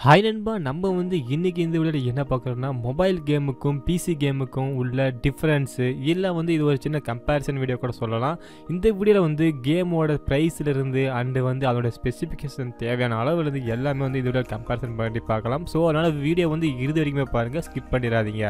hi நண்பா நம்ம வந்து இன்றைக்கி இந்த வீடியோவில் என்ன பார்க்குறோம்னா மொபைல் கேமுக்கும் பிசி கேமுக்கும் உள்ள டிஃப்ரென்ஸு இல்லை வந்து இது ஒரு சின்ன கம்பேரிசன் வீடியோ கூட சொல்லலாம் இந்த வீடியோவில் வந்து கேமோட ப்ரைஸ்லேருந்து அண்டு வந்து அதோட ஸ்பெசிஃபிகேஷன் தேவையான அளவுலேருந்து எல்லாமே வந்து இதோட கம்பேரிசன் பண்ணி பார்க்கலாம் ஸோ அதனால் வீடியோ வந்து இறுதி வரைக்குமே பாருங்கள் ஸ்கிப் பண்ணிடாதீங்க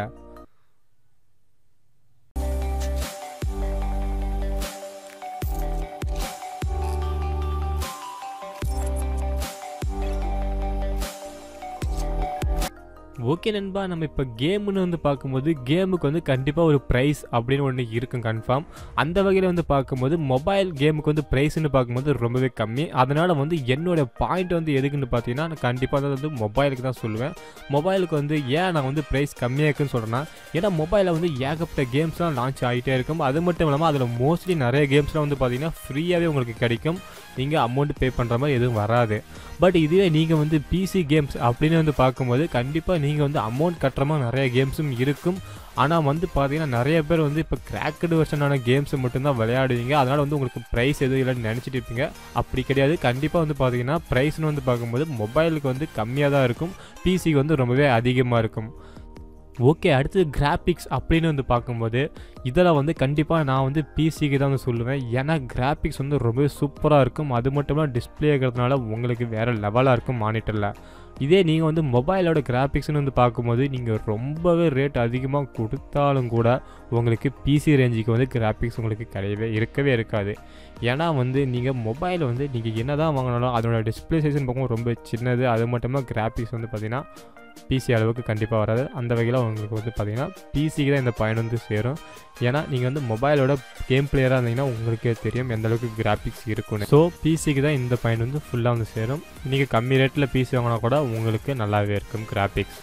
ஓகே நண்பா நம்ம இப்போ கேம்னு வந்து பார்க்கும்போது கேமுக்கு வந்து கண்டிப்பாக ஒரு ப்ரைஸ் அப்படின்னு ஒன்று இருக்கும் கன்ஃபார்ம் அந்த வகையில் வந்து பார்க்கும்போது மொபைல் கேமுக்கு வந்து ப்ரைஸ்னு பார்க்கும்போது ரொம்பவே கம்மி அதனால் வந்து என்னோட பாயிண்ட் வந்து எதுக்குன்னு பார்த்தீங்கன்னா நான் கண்டிப்பாக வந்து மொபைலுக்கு தான் சொல்லுவேன் மொபைலுக்கு வந்து ஏன் நான் வந்து ப்ரைஸ் கம்மியாக இருக்குன்னு சொல்கிறேன்னா ஏன்னா மொபைலில் வந்து ஏகப்பட்ட கேம்ஸ்லாம் லான்ச் ஆகிட்டே இருக்கும் அது மட்டும் இல்லாமல் அதில் மோஸ்ட்லி நிறைய கேம்ஸ்லாம் வந்து பார்த்தீங்கன்னா ஃப்ரீயாகவே உங்களுக்கு கிடைக்கும் நீங்கள் அமௌண்ட் பே பண்ணுற மாதிரி எதுவும் வராது பட் இதுவே நீங்கள் வந்து பிசி கேம்ஸ் அப்படின்னு வந்து பார்க்கும்போது கண்டிப்பாக நீங்கள் வந்து அமௌண்ட் கட்டுற மாதிரி நிறைய கேம்ஸும் இருக்கும் ஆனால் வந்து பார்த்தீங்கன்னா நிறைய பேர் வந்து இப்போ கிராக்கடு வெர்ஷனான கேம்ஸை மட்டும்தான் விளையாடுவீங்க அதனால் வந்து உங்களுக்கு ப்ரைஸ் எதுவும் இல்லைன்னு நினச்சிட்டு இருப்பீங்க அப்படி கிடையாது கண்டிப்பாக வந்து பார்த்தீங்கன்னா ப்ரைஸ்னு வந்து பார்க்கும்போது மொபைலுக்கு வந்து கம்மியாக தான் இருக்கும் பிசிக்கு வந்து ரொம்பவே அதிகமாக இருக்கும் ஓகே அடுத்தது கிராஃபிக்ஸ் அப்படின்னு வந்து பார்க்கும்போது இதில் வந்து கண்டிப்பாக நான் வந்து பிசிக்கு தான் வந்து சொல்லுவேன் ஏன்னா கிராஃபிக்ஸ் வந்து ரொம்பவே சூப்பராக இருக்கும் அது மட்டும் இல்லாமல் டிஸ்பிளே இருக்கிறதுனால உங்களுக்கு வேறு லெவலாக இருக்கும் மானிட்டரில் இதே நீங்கள் வந்து மொபைலோட கிராஃபிக்ஸ்னு வந்து பார்க்கும்போது நீங்கள் ரொம்பவே ரேட் அதிகமாக கொடுத்தாலும் கூட உங்களுக்கு பிசி ரேஞ்சுக்கு வந்து கிராஃபிக்ஸ் உங்களுக்கு கிடையவே இருக்கவே இருக்காது ஏன்னா வந்து நீங்கள் மொபைல் வந்து நீங்கள் என்ன தான் வாங்கினாலும் அதோட டிஸ்பிளே சைஸ்னு பார்க்கும்போது ரொம்ப சின்னது அது மட்டும் இல்லாமல் கிராஃபிக்ஸ் வந்து பார்த்திங்கன்னா பிசி அளவுக்கு கண்டிப்பாக வராது அந்த வகையில் உங்களுக்கு வந்து பார்த்திங்கன்னா பிசிக்கு தான் இந்த பயன் வந்து சேரும் ஏன்னா நீங்கள் வந்து மொபைலோட கேம் பிளேயராக இருந்தீங்கன்னா உங்களுக்கே தெரியும் எந்த அளவுக்கு கிராஃபிக்ஸ் இருக்குன்னு ஸோ பிசிக்கு தான் இந்த பயன் வந்து ஃபுல்லாக வந்து சேரும் நீங்கள் கம்மி ரேட்டில் பிசி வாங்கினா கூட உங்களுக்கு நல்லாவே இருக்கும் கிராஃபிக்ஸ்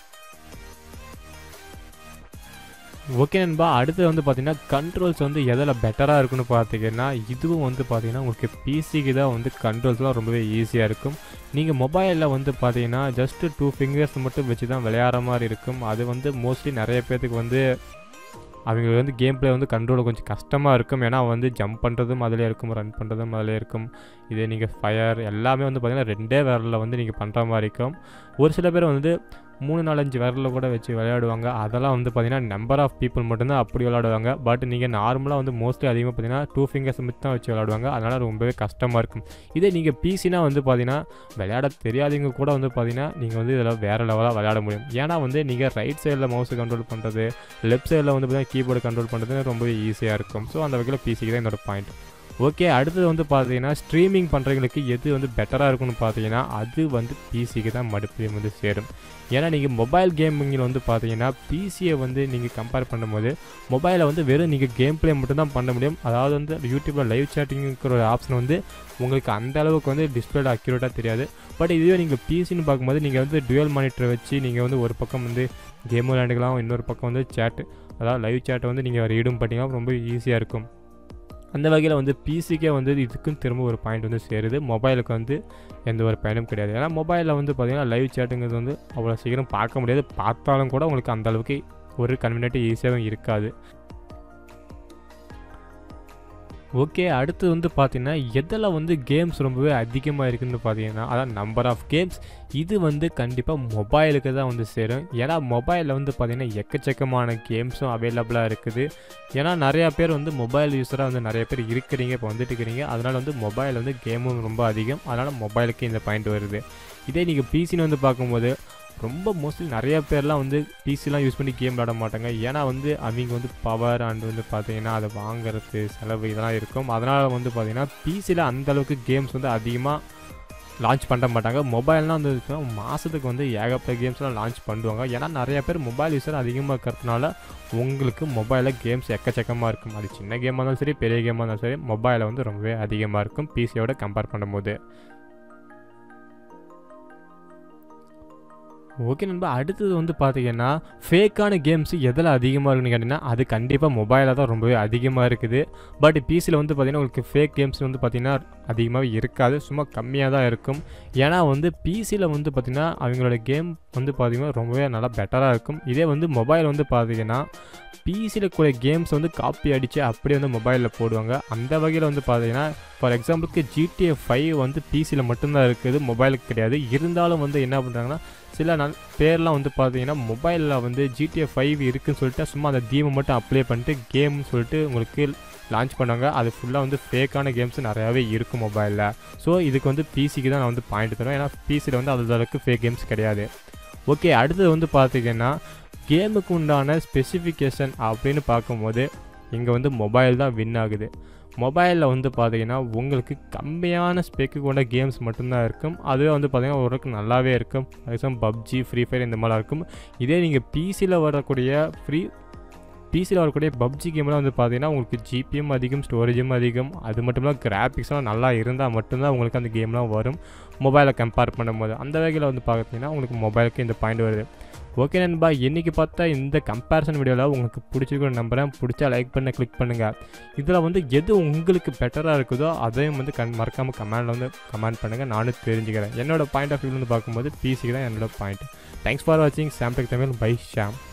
ஓகே நண்பா அடுத்து வந்து பார்த்தீங்கன்னா கண்ட்ரோல்ஸ் வந்து எதில் பெட்டராக இருக்குன்னு பார்த்தீங்கன்னா இதுவும் வந்து பார்த்தீங்கன்னா உங்களுக்கு பிசிக்கு தான் வந்து கண்ட்ரோல்ஸ்லாம் ரொம்பவே ஈஸியாக இருக்கும் நீங்கள் மொபைலில் வந்து பார்த்தீங்கன்னா ஜஸ்ட்டு டூ ஃபிங்கர்ஸ் மட்டும் வச்சு தான் விளையாடுற மாதிரி இருக்கும் அது வந்து மோஸ்ட்லி நிறைய பேர்த்துக்கு வந்து அவங்களுக்கு வந்து கேம் பிளே வந்து கண்ட்ரோல் கொஞ்சம் கஷ்டமாக இருக்கும் ஏன்னா வந்து ஜம்ப் பண்ணுறதும் அதிலே இருக்கும் ரன் பண்ணுறதும் அதிலே இருக்கும் இதே நீங்கள் ஃபயர் எல்லாமே வந்து பார்த்திங்கன்னா ரெண்டே விரலில் வந்து நீங்கள் பண்ணுற மாதிரி இருக்கும் ஒரு சில பேர் வந்து மூணு நாலஞ்சு விரலில் கூட வச்சு விளையாடுவாங்க அதெல்லாம் வந்து பார்த்திங்கன்னா நம்பர் ஆஃப் பீப்புள் மட்டும்தான் அப்படி விளையாடுவாங்க பட் நீங்கள் நார்மலாக வந்து மோஸ்ட்லி அதிகமாக பார்த்தீங்கன்னா டூ ஃபிங்கர்ஸ் மட்டும் தான் வச்சு விளையாடுவாங்க அதனால் ரொம்பவே கஷ்டமாக இருக்கும் இதே நீங்கள் பிசினா வந்து பார்த்தீங்கன்னா விளையாட தெரியாதவங்க கூட வந்து பார்த்தீங்கன்னா நீங்கள் வந்து இதில் வேறு லெவலாக விளையாட முடியும் ஏன்னா வந்து நீங்கள் ரைட் சைடில் மவுஸை கண்ட்ரோல் பண்ணுறது லெஃப்ட் சைடில் வந்து பார்த்தீங்கன்னா கீபோர்டு கண்ட்ரோல் பண்ணுறது ரொம்பவே ஈஸியாக இருக்கும் ஸோ அந்த வகையில் பிசிக்கு தான் என்னோட பாயிண்ட் ஓகே அடுத்தது வந்து பார்த்தீங்கன்னா ஸ்ட்ரீமிங் பண்ணுறவங்களுக்கு எது வந்து பெட்டராக இருக்கும்னு பார்த்தீங்கன்னா அது வந்து பிசிக்கு தான் மறுபடியும் வந்து சேரும் ஏன்னா நீங்கள் மொபைல் கேமிங்கில் வந்து பார்த்தீங்கன்னா பிசியை வந்து நீங்கள் கம்பேர் பண்ணும்போது மொபைலில் வந்து வெறும் நீங்கள் கேம் பிளே மட்டும்தான் பண்ண முடியும் அதாவது வந்து யூடியூப்பில் லைவ் சேட்டிங்கிற ஒரு ஆப்ஷன் வந்து உங்களுக்கு அந்த அளவுக்கு வந்து டிஸ்பிளேல அக்யூரேட்டாக தெரியாது பட் இதுவே நீங்கள் பிசின்னு பார்க்கும்போது நீங்கள் வந்து டுவல் மானிட்டர் வச்சு நீங்கள் வந்து ஒரு பக்கம் வந்து கேம் விளையாண்டுக்கலாம் இன்னொரு பக்கம் வந்து சேட்டு அதாவது லைவ் சேட்டை வந்து நீங்கள் ரீடும் பண்ணிங்கன்னா ரொம்ப ஈஸியாக இருக்கும் அந்த வகையில் வந்து பிசிக்கே வந்து இதுக்கும் திரும்ப ஒரு பாயிண்ட் வந்து சேருது மொபைலுக்கு வந்து எந்த ஒரு பயனும் கிடையாது ஏன்னா மொபைலில் வந்து பார்த்திங்கன்னா லைவ் சேட்டுங்கிறது வந்து அவ்வளோ சீக்கிரம் பார்க்க முடியாது பார்த்தாலும் கூட உங்களுக்கு அந்த அளவுக்கு ஒரு கன்வீனியன்ட்டு ஈஸியாகவும் இருக்காது ஓகே அடுத்து வந்து பார்த்தீங்கன்னா எதில் வந்து கேம்ஸ் ரொம்பவே அதிகமாக இருக்குதுன்னு பார்த்தீங்கன்னா அதான் நம்பர் ஆஃப் கேம்ஸ் இது வந்து கண்டிப்பாக மொபைலுக்கு தான் வந்து சேரும் ஏன்னா மொபைலில் வந்து பார்த்திங்கன்னா எக்கச்சக்கமான கேம்ஸும் அவைலபிளாக இருக்குது ஏன்னா நிறையா பேர் வந்து மொபைல் யூஸராக வந்து நிறைய பேர் இருக்கிறீங்க இப்போ வந்துட்டு இருக்கிறீங்க அதனால் வந்து மொபைல் வந்து கேமும் ரொம்ப அதிகம் அதனால் மொபைலுக்கு இந்த பாயிண்ட் வருது இதே நீங்கள் பிசின்னு வந்து பார்க்கும்போது ரொம்ப மோஸ்ட்லி நிறைய பேர்லாம் வந்து பிசிலாம் யூஸ் பண்ணி கேம் விளாட மாட்டாங்க ஏன்னா வந்து அவங்க வந்து பவர் அண்ட் வந்து பார்த்தீங்கன்னா அதை வாங்குறது செலவு இதெல்லாம் இருக்கும் அதனால் வந்து பார்த்தீங்கன்னா பிசியில் அந்தளவுக்கு கேம்ஸ் வந்து அதிகமாக லான்ச் பண்ண மாட்டாங்க மொபைல்னால் வந்து மாதத்துக்கு வந்து ஏகப்பட்ட கேம்ஸ்லாம் லான்ச் பண்ணுவாங்க ஏன்னா நிறைய பேர் மொபைல் யூஸர் அதிகமாக இருக்கிறதுனால உங்களுக்கு மொபைலில் கேம்ஸ் எக்கச்சக்கமாக இருக்கும் அது சின்ன கேமாக இருந்தாலும் சரி பெரிய கேமாக இருந்தாலும் சரி மொபைலில் வந்து ரொம்பவே அதிகமாக இருக்கும் பிசியோட கம்பேர் பண்ணும்போது ஓகே நண்பா அடுத்தது வந்து பார்த்தீங்கன்னா ஃபேக்கான கேம்ஸ் எதில் அதிகமாக இருக்குன்னு கேட்டிங்கன்னா அது கண்டிப்பாக மொபைலில் தான் ரொம்பவே அதிகமாக இருக்குது பட் பிசியில் வந்து பார்த்திங்கன்னா உங்களுக்கு ஃபேக் கேம்ஸ் வந்து பார்த்திங்கன்னா அதிகமாக இருக்காது சும்மா கம்மியாக தான் இருக்கும் ஏன்னா வந்து பிசியில் வந்து பார்த்திங்கன்னா அவங்களோட கேம் வந்து பார்த்திங்கன்னா ரொம்பவே நல்லா பெட்டராக இருக்கும் இதே வந்து மொபைல் வந்து பார்த்திங்கன்னா பிசியில் கூட கேம்ஸ் வந்து காப்பி அடித்து அப்படியே வந்து மொபைலில் போடுவாங்க அந்த வகையில் வந்து பார்த்தீங்கன்னா ஃபார் எக்ஸாம்பிளுக்கு ஜிடிஏ ஃபைவ் வந்து பிசியில் மட்டும்தான் இருக்குது மொபைலுக்கு கிடையாது இருந்தாலும் வந்து என்ன பண்ணுறாங்கன்னா சில நல் பேர்லாம் வந்து பார்த்தீங்கன்னா மொபைலில் வந்து ஜிடிஏ ஃபைவ் இருக்குன்னு சொல்லிட்டு சும்மா அந்த தீமை மட்டும் அப்ளை பண்ணிட்டு கேம்னு சொல்லிட்டு உங்களுக்கு லான்ச் பண்ணாங்க அது ஃபுல்லாக வந்து ஃபேக்கான கேம்ஸ் நிறையாவே இருக்கும் மொபைலில் ஸோ இதுக்கு வந்து பிசிக்கு தான் நான் வந்து பாயிண்ட் தருவேன் ஏன்னா பிசியில் வந்து அந்த அளவுக்கு ஃபேக் கேம்ஸ் கிடையாது ஓகே அடுத்தது வந்து பார்த்தீங்கன்னா கேமுக்கு உண்டான ஸ்பெசிஃபிகேஷன் அப்படின்னு பார்க்கும்போது இங்கே வந்து மொபைல் தான் வின் ஆகுது மொபைலில் வந்து பார்த்தீங்கன்னா உங்களுக்கு கம்மியான ஸ்பெக்கு கொண்ட கேம்ஸ் மட்டும்தான் இருக்கும் அதுவே வந்து பார்த்தீங்கன்னா ஓரளவுக்கு நல்லாவே இருக்கும் எக்ஸாம்பிள் பப்ஜி ஃப்ரீ ஃபயர் இந்த மாதிரிலாம் இருக்கும் இதே நீங்கள் பிசியில் வரக்கூடிய ஃப்ரீ பிசியில் வரக்கூடிய பப்ஜி கேம்லாம் வந்து பார்த்தீங்கன்னா உங்களுக்கு ஜிபிஎம் அதிகம் ஸ்டோரேஜும் அதிகம் அது மட்டும் இல்லாமல் கிராஃபிக்ஸ்லாம் நல்லா இருந்தால் மட்டும்தான் உங்களுக்கு அந்த கேம்லாம் வரும் மொபைலை கம்பேர் பண்ணும்போது அந்த வகையில் வந்து பார்த்தீங்கன்னா உங்களுக்கு மொபைலுக்கு இந்த பாயிண்ட் வருது ஓகே நண்பா இன்றைக்கி பார்த்தா இந்த கம்பேரிசன் வீடியோவில் உங்களுக்கு பிடிச்சிருக்குன்னு நம்புகிறேன் பிடிச்சா லைக் பண்ண கிளிக் பண்ணுங்கள் இதில் வந்து எது உங்களுக்கு பெட்டராக இருக்குதோ அதையும் வந்து கண் மறக்காமல் கமெண்டில் வந்து கமெண்ட் பண்ணுங்கள் நானும் தெரிஞ்சுக்கிறேன் என்னோட பாயிண்ட் ஆஃப் வியூ வந்து பார்க்கும்போது பிசிக்கு தான் என்னோட பாயிண்ட் தேங்க்ஸ் ஃபார் வாட்சிங் சாம்டெக் தமிழ் பை ஷாம்